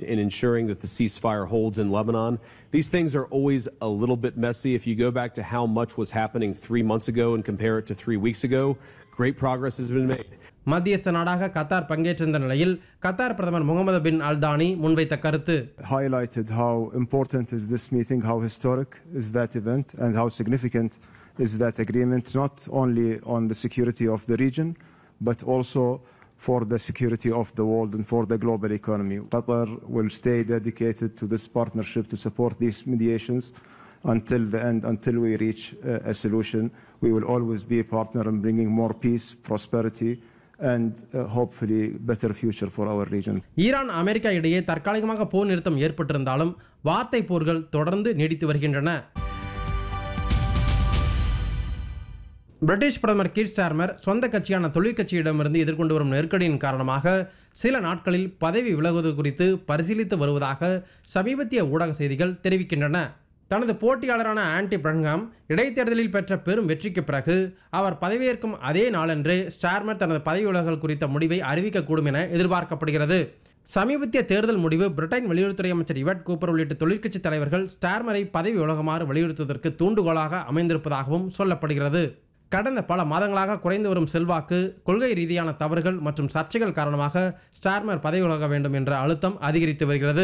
in ensuring that the ceasefire holds in Lebanon. These things are always a little bit messy. If you go back to how much was happening three months ago and compare it to three weeks ago, great progress has been made. மத்தியஸ்த நாடாக Qatar பங்கேற்றிருந்த நிலையில் Qatar பிரதமர் முகமது பின் Al Thani முன்வைத்த கருத்து highlighted how important is this meeting, how historic is that event, and how significant is that agreement, not only on the security of the region, but also for the security of the world and for the global economy. Qatar will stay dedicated to this partnership to support these mediations until the end, until we reach uh, a solution. We will always be a partner in bringing more peace, prosperity, and uh, hopefully better future for our region. Iran America இடையே தற்காலிகமாக போர் நிறுத்தம் ஏற்பட்டிருந்தாலும் வார்த்தை போர்கள் தொடர்ந்து நீடித்து வருகின்றன British பிரதமர் கீர் Starmer சொந்த கட்சியான தொழிற்கட்சியிடமிருந்து எதிர்கொண்டு வரும் நெருக்கடியின் காரணமாக சில நாட்களில் பதவி விலகுவது குறித்து பரிசீலித்து வருவதாக சமீபத்திய ஊடக செய்திகள் தெரிவிக்கின்றன தனது போட்டியாளரான ஆன்டி பிரன்ஹாம் இடைத்தேர்தலில் பெற்ற பெரும் வெற்றிக்கு பிறகு அவர் பதவியேற்கும் அதே நாளன்று ஸ்டார்மர் தனது பதவி விலகல் குறித்த முடிவை அறிவிக்கக்கூடும் என எதிர்பார்க்கப்படுகிறது சமீபத்திய தேர்தல் முடிவு பிரிட்டன் வெளியுறவுத்துறை அமைச்சர் இவட் கூப்பர் உள்ளிட்ட தொழிற்கட்சி தலைவர்கள் ஸ்டார்மரை பதவி விலகுமாறு வலியுறுத்துவதற்கு தூண்டுகோலாக அமைந்திருப்பதாகவும் சொல்லப்படுகிறது கடந்த பல மாதங்களாக குறைந்து வரும் செல்வாக்கு கொள்கை ரீதியான தவறுகள் மற்றும் சர்ச்சைகள் காரணமாக ஸ்டார்மர் பதவி விலக வேண்டும் என்ற அழுத்தம் அதிகரித்து வருகிறது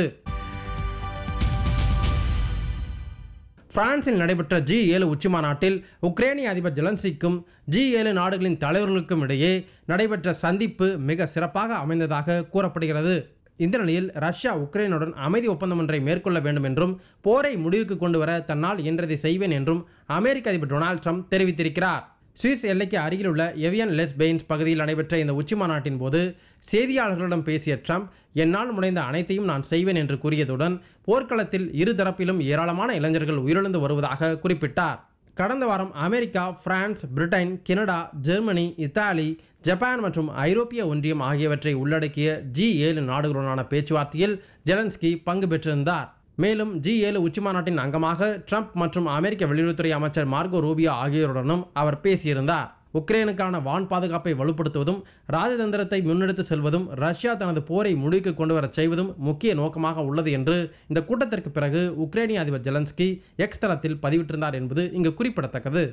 பிரான்சில் நடைபெற்ற ஜி ஏழு உச்சி மாநாட்டில் உக்ரைனிய அதிபர் ஜெலன்சிக்கும் ஜி ஏழு நாடுகளின் தலைவர்களுக்கும் இடையே நடைபெற்ற சந்திப்பு மிக சிறப்பாக அமைந்ததாக கூறப்படுகிறது இந்த நிலையில் ரஷ்யா உக்ரைனுடன் அமைதி ஒப்பந்தம் ஒன்றை மேற்கொள்ள வேண்டும் என்றும் போரை முடிவுக்கு கொண்டு வர தன்னால் இயன்றதை செய்வேன் என்றும் அமெரிக்க அதிபர் டொனால்ட் ட்ரம்ப் தெரிவித்திருக்கிறார் சுவிஸ் எல்லைக்கு அருகிலுள்ள எவியன் லெஸ் பெயின்ஸ் பகுதியில் நடைபெற்ற இந்த உச்சி மாநாட்டின் போது செய்தியாளர்களிடம் பேசிய ட்ரம்ப் என்னால் முனைந்த அனைத்தையும் நான் செய்வேன் என்று கூறியதுடன் போர்க்களத்தில் இருதரப்பிலும் ஏராளமான இளைஞர்கள் உயிரிழந்து வருவதாக குறிப்பிட்டார் கடந்த வாரம் America France Britain Canada Germany Italy Japan மற்றும் ஐரோப்பிய ஒன்றியம் ஆகியவற்றை உள்ளடக்கிய ஜி ஏழு நாடுகளுடனான பேச்சுவார்த்தையில் ஜெலன்ஸ்கி பங்கு பெற்றிருந்தார் மேலும் ஜி ஏழு உச்சிமாநாட்டின் அங்கமாக ட்ரம்ப் மற்றும் அமெரிக்க வெளியுறவுத்துறை அமைச்சர் மார்கோ ரூபியோ ஆகியோருடனும் அவர் பேசியிருந்தார் உக்ரைனுக்கான வான் பாதுகாப்பை வலுப்படுத்துவதும் ராஜதந்திரத்தை முன்னெடுத்து செல்வதும் ரஷ்யா தனது போரை முடிவுக்கு கொண்டு வரச் செய்வதும் முக்கிய நோக்கமாக உள்ளது என்று இந்த கூட்டத்திற்கு பிறகு உக்ரைனிய அதிபர் ஜெலன்ஸ்கி எக்ஸ் தளத்தில் பதிவிட்டிருந்தார் என்பது இங்கு குறிப்பிடத்தக்கது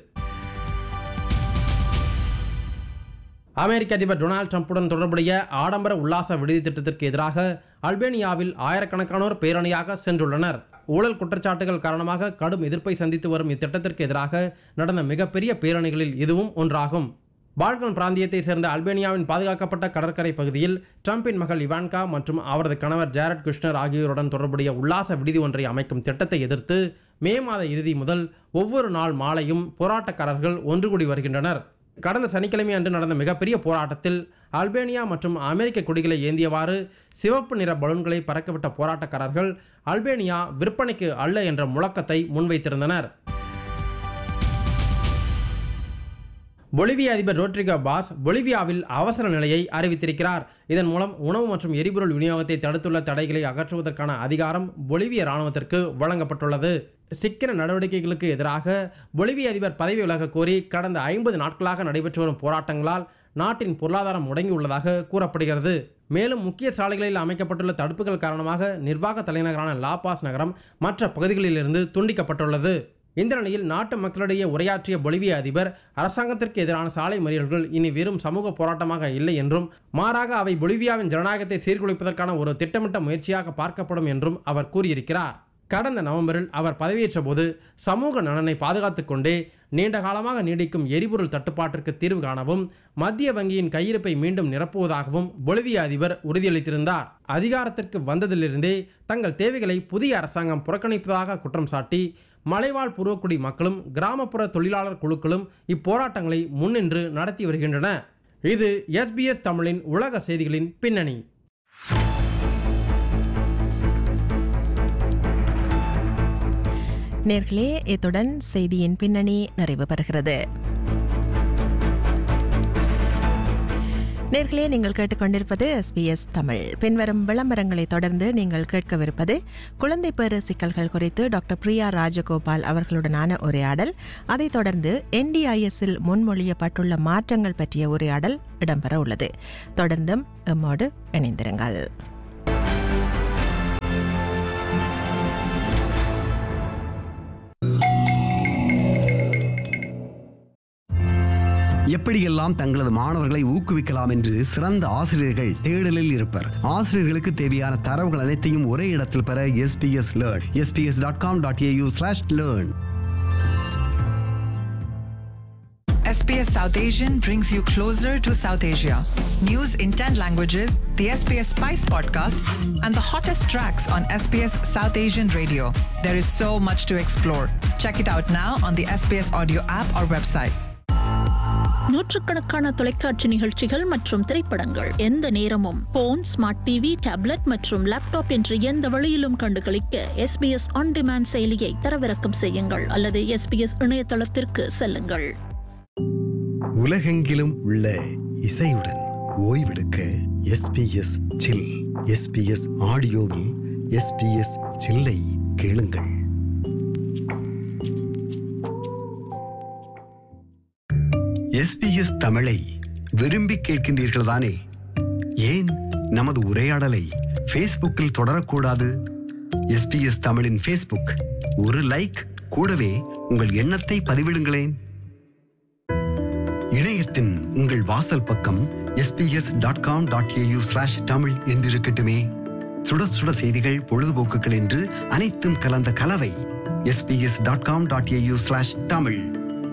அமெரிக்க அதிபர் டொனால்ட் ட்ரம்புடன் தொடர்புடைய ஆடம்பர உல்லாச விடுதி திட்டத்திற்கு எதிராக அல்பேனியாவில் ஆயிரக்கணக்கானோர் பேரணியாக சென்றுள்ளனர் ஊழல் குற்றச்சாட்டுகள் காரணமாக கடும் எதிர்ப்பை சந்தித்து வரும் இத்திட்டத்திற்கு எதிராக நடந்த மிகப்பெரிய பேரணிகளில் இதுவும் ஒன்றாகும் பால்கன் பிராந்தியத்தை சேர்ந்த அல்பேனியாவின் பாதுகாக்கப்பட்ட கடற்கரை பகுதியில் ட்ரம்பின் மகள் இவான்கா மற்றும் அவரது கணவர் ஜாரட் குஷ்னர் ஆகியோருடன் தொடர்புடைய உல்லாச விடுதி ஒன்றை அமைக்கும் திட்டத்தை எதிர்த்து மே மாத இறுதி முதல் ஒவ்வொரு நாள் மாலையும் போராட்டக்காரர்கள் ஒன்று கூடி வருகின்றனர் கடந்த சனிக்கிழமை அன்று நடந்த மிகப்பெரிய போராட்டத்தில் அல்பேனியா மற்றும் அமெரிக்க கொடிகளை ஏந்தியவாறு சிவப்பு நிற பலூன்களை பறக்கவிட்ட போராட்டக்காரர்கள் அல்பேனியா விற்பனைக்கு அல்ல என்ற முழக்கத்தை முன்வைத்திருந்தனர் பொலிவிய அதிபர் ரோட்ரிகோ பாஸ் பொலிவியாவில் அவசர நிலையை அறிவித்திருக்கிறார் இதன் மூலம் உணவு மற்றும் எரிபொருள் விநியோகத்தை தடுத்துள்ள தடைகளை அகற்றுவதற்கான அதிகாரம் பொலிவிய இராணுவத்திற்கு வழங்கப்பட்டுள்ளது சிக்கன நடவடிக்கைகளுக்கு எதிராக பொலிவிய அதிபர் பதவி விலக கோரி கடந்த ஐம்பது நாட்களாக நடைபெற்று வரும் போராட்டங்களால் நாட்டின் பொருளாதாரம் முடங்கியுள்ளதாக கூறப்படுகிறது மேலும் முக்கிய சாலைகளில் அமைக்கப்பட்டுள்ள தடுப்புகள் காரணமாக நிர்வாக தலைநகரான லாபாஸ் நகரம் மற்ற பகுதிகளிலிருந்து துண்டிக்கப்பட்டுள்ளது இந்த நிலையில் நாட்டு மக்களிடையே உரையாற்றிய பொலிவிய அதிபர் அரசாங்கத்திற்கு எதிரான சாலை மறியல்கள் இனி வெறும் சமூக போராட்டமாக இல்லை என்றும் மாறாக அவை பொலிவியாவின் ஜனநாயகத்தை சீர்குலைப்பதற்கான ஒரு திட்டமிட்ட முயற்சியாக பார்க்கப்படும் என்றும் அவர் கூறியிருக்கிறார் கடந்த நவம்பரில் அவர் பதவியேற்ற போது சமூக நலனை பாதுகாத்துக் கொண்டே நீண்ட காலமாக நீடிக்கும் எரிபொருள் தட்டுப்பாட்டிற்கு தீர்வு காணவும் மத்திய வங்கியின் கையிருப்பை மீண்டும் நிரப்புவதாகவும் பொலிவிய அதிபர் உறுதியளித்திருந்தார் அதிகாரத்திற்கு வந்ததிலிருந்தே தங்கள் தேவைகளை புதிய அரசாங்கம் புறக்கணிப்பதாக குற்றம் சாட்டி மலைவாழ் பூர்வக்குடி மக்களும் கிராமப்புற தொழிலாளர் குழுக்களும் இப்போராட்டங்களை முன்னின்று நடத்தி வருகின்றன இது எஸ்பிஎஸ் தமிழின் உலக செய்திகளின் பின்னணி நேர்களே இத்துடன் செய்தியின் பின்னணி நிறைவு பெறுகிறது நேர்களே நீங்கள் கேட்டுக்கொண்டிருப்பது எஸ்பிஎஸ் தமிழ் பின்வரும் விளம்பரங்களை தொடர்ந்து நீங்கள் கேட்கவிருப்பது குழந்தை பேறு சிக்கல்கள் குறித்து டாக்டர் பிரியா ராஜகோபால் அவர்களுடனான உரையாடல் அதைத் தொடர்ந்து என்டிஐஎஸ்ஸில் முன்மொழியப்பட்டுள்ள மாற்றங்கள் பற்றிய உரையாடல் இடம்பெற உள்ளது தொடர்ந்தும் எம்மோடு இணைந்திருங்கள் எப்படியெல்லாம் தங்களது மாணவர்களை ஊக்குவிக்கலாம் என்று சிறந்த ஆசிரியர்கள் தேடலில் இருப்பர் ஆசிரியர்களுக்கு தேவையான தரவுகள் அனைத்தையும் ஒரே இடத்தில் பெற SBS learn SBS dot com dot AU slash learn SBS South Asian brings you closer to South Asia. News in 10 languages, the SBS Spice podcast, and the hottest tracks on SBS South Asian radio. There is so much to explore. Check it out now on the SBS audio app or website. நூற்றுக்கணக்கான தொலைக்காட்சி நிகழ்ச்சிகள் மற்றும் திரைப்படங்கள் எந்த நேரமும் phone smart TV tablet மற்றும் laptop என்ற எந்த வழியிலும் கண்டுகளிக்க எஸ்பிஎஸ் ஆன் டிமாண்ட் செயலியை தரவிறக்கம் செய்யுங்கள் அல்லது எஸ்பிஎஸ் இணையதளத்திற்கு செல்லுங்கள் உலகெங்கிலும் உள்ள இசையுடன் ஓய்வெடுக்க எஸ்பிஎஸ் சில் எஸ்பிஎஸ் ஆடியோவில் எஸ்பிஎஸ் சில்லை கேளுங்கள் எஸ்பிஎஸ் தமிழை விரும்பி கேட்கின்றீர்கள் தானே ஏன் நமது உரையாடலை ஃபேஸ்புக்கில் தொடரக்கூடாது எஸ்பிஎஸ் தமிழின் ஃபேஸ்புக் ஒரு லைக் கூடவே உங்கள் எண்ணத்தை பதிவிடுங்களேன் இணையத்தின் உங்கள் வாசல் பக்கம் SBS dot com dot AU slash Tamil என்றிருக்கட்டுமே சுட சுட செய்திகள் பொழுதுபோக்குகள் என்று அனைத்தும் கலந்த கலவை SBS dot com dot AU slash Tamil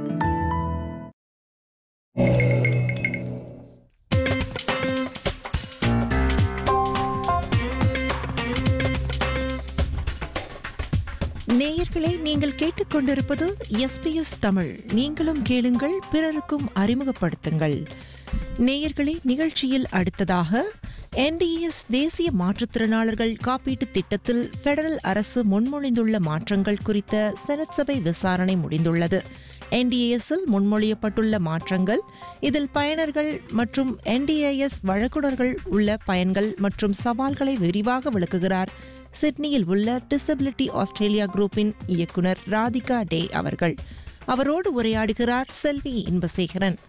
நேயர்களை நீங்கள் கேட்டுக்கொண்டிருப்பது எஸ்பிஎஸ் தமிழ் நீங்களும் கேளுங்கள் பிறருக்கும் அறிமுகப்படுத்துங்கள் நேயர்களே நிகழ்ச்சியில் அடுத்ததாக என்டிஎஸ் தேசிய மாற்றுத்திறனாளர்கள் காப்பீட்டுத் திட்டத்தில் பெடரல் அரசு முன்மொழிந்துள்ள மாற்றங்கள் குறித்த செனட் சபை விசாரணை முடிந்துள்ளது என்டிஏஎஸ்ஸில் முன்மொழியப்பட்டுள்ள மாற்றங்கள் இதில் பயனர்கள் மற்றும் என்டிஏஎஸ் வழங்குனர்கள் உள்ள பயன்கள் மற்றும் சவால்களை விரிவாக விளக்குகிறார் சிட்னியில் உள்ள டிசபிலிட்டி ஆஸ்திரேலியா குரூப்பின் இயக்குனர் ராதிகா டே அவர்கள் அவரோடு உரையாடுகிறார் செல்வி இன்பசேகரன்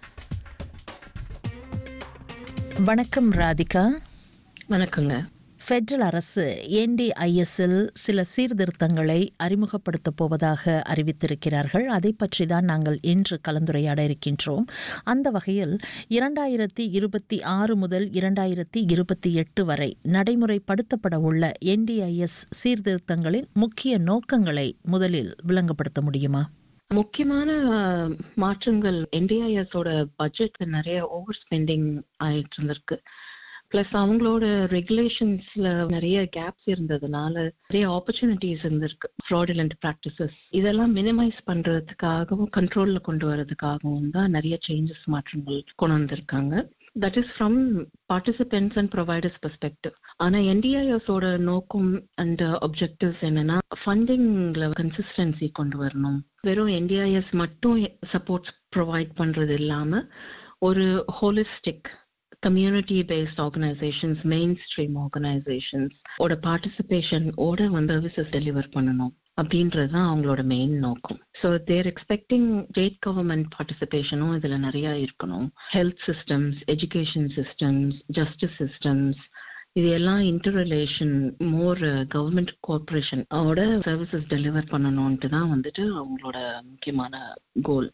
வணக்கம் ராதிகா வணக்கங்க ஃபெடரல் அரசு என்டிஐஎஸ்ஸில் சில சீர்திருத்தங்களை அறிமுகப்படுத்தப் போவதாக அறிவித்திருக்கிறார்கள் அதை பற்றி தான் நாங்கள் இன்று கலந்துரையாட இருக்கின்றோம் அந்த வகையில் இரண்டாயிரத்தி இருபத்தி ஆறு முதல் இரண்டாயிரத்தி இருபத்தி எட்டு வரை நடைமுறைப்படுத்தப்பட உள்ள என்டிஐஎஸ் சீர்திருத்தங்களின் முக்கிய நோக்கங்களை முதலில் விளங்கப்படுத்த முடியுமா முக்கியமான அஹ், மாற்றங்கள் NDIS ஓட பட்ஜெட்ல நிறைய ஓவர் ஸ்பெண்டிங் ஆயிட்டு இருந்திருக்கு பிளஸ் அவங்களோட ரெகுலேஷன்ஸ்ல நிறைய கேப்ஸ் இருந்ததுனால நிறைய ஆப்பர்ச்சுனிட்டிஸ் இருந்திருக்கு ஃப்ராடுலண்ட் ப்ராக்டிசஸ் இதெல்லாம் மினிமைஸ் பண்றதுக்காகவும் கண்ட்ரோல்ல கொண்டு வரதுக்காகவும் தான் நிறைய சேஞ்சஸ் மாற்றங்கள் கொண்டு வந்திருக்காங்க that is from participants and providers perspective ஆனா என்டிஐஎஸ் ஓட நோக்கம் அண்ட் ஒப்ஜெக்டிவ்ஸ் என்னன்னா ஃபண்டிங்ல கன்சிஸ்டன்சி கொண்டு வரணும் வெறும் என்டிஐஎஸ் மட்டும் சப்போர்ட்ஸ் ப்ரொவைட் பண்றது இல்லாம ஒரு holistic community based organisations mainstream organisations ஓட பார்ட்டிசிபேஷன் ஓட வந்து சர்வீசஸ் டெலிவர் பண்ணணும் அப்படின்றது தான் அவங்களோட மெயின் நோக்கம் so there expecting state government பார்ட்டிசிபேஷனும் இதுல நிறைய இருக்கணும் health systems education systems justice systems இது எல்லாம் interrelation more government cooperation ஓட சர்வீசஸ் டெலிவர் பண்ணணும்ட்டு தான் வந்துட்டு அவங்களோட முக்கியமான கோல்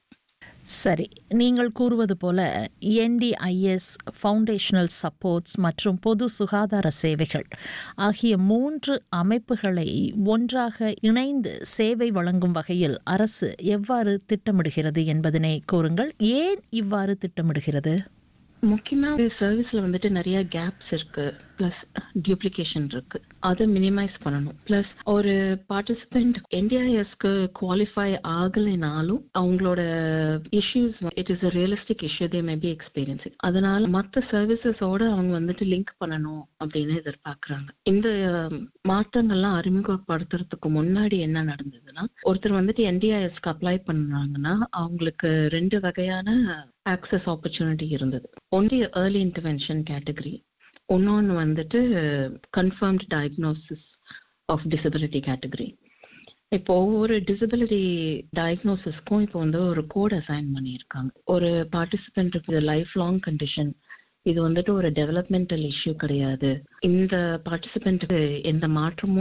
சரி நீங்கள் கூறுவது போல என்டிஐஎஸ் ஃபவுண்டேஷனல் சப்போர்ட்ஸ் மற்றும் பொது சுகாதார சேவைகள் ஆகிய மூன்று அமைப்புகளை ஒன்றாக இணைந்து சேவை வழங்கும் வகையில் அரசு எவ்வாறு திட்டமிடுகிறது என்பதனை கூறுங்கள் ஏன் இவ்வாறு திட்டமிடுகிறது முக்கியமா சர்வீஸ்ல வந்துட்டு நிறைய கேப்ஸ் இருக்கு பிளஸ் டியூப்ளிகேஷன் இருக்கு அதை மினிமைஸ் பண்ணணும் பிளஸ் ஒரு பார்ட்டிசிபென்ட் என்டிஐஎஸ்க்கு குவாலிஃபை ஆகலைனாலும் அவங்களோட issues it is a realistic issue they may be experiencing அதனால மற்ற சர்வீசஸோட அவங்க வந்துட்டு லிங்க் பண்ணணும் அப்படின்னு எதிர்பார்க்கறாங்க இந்த அஹ், மாற்றங்கள்லாம் அறிமுகப்படுத்துறதுக்கு முன்னாடி என்ன நடந்ததுன்னா ஒருத்தர் வந்துட்டு என்டிஐஎஸ்க்கு அப்ளை பண்ணாங்கன்னா அவங்களுக்கு ரெண்டு வகையான ஆக்சஸ் ஆப்பர்ச்சுனிட்டி இருந்தது ஒன்லி ஏர்லி இன்டர்வென்ஷன் கேட்டகரி இன்னொன்று வந்துட்டு confirmed diagnosis of disability category இப்போ ஒவ்வொரு டிசபிலிட்டி டயக்னோசிஸ்க்கும் இப்போ வந்து ஒரு கோட் அசைன் பண்ணியிருக்காங்க ஒரு பார்ட்டிசிபென்ட்டுக்கு இது லைஃப் லாங் கண்டிஷன் இது வந்துட்டு ஒரு டெவலப்மெண்டல் இஷ்யூ கிடையாது இந்த பார்ட்டிசிபென்ட்டுக்கு எந்த மாற்றமும்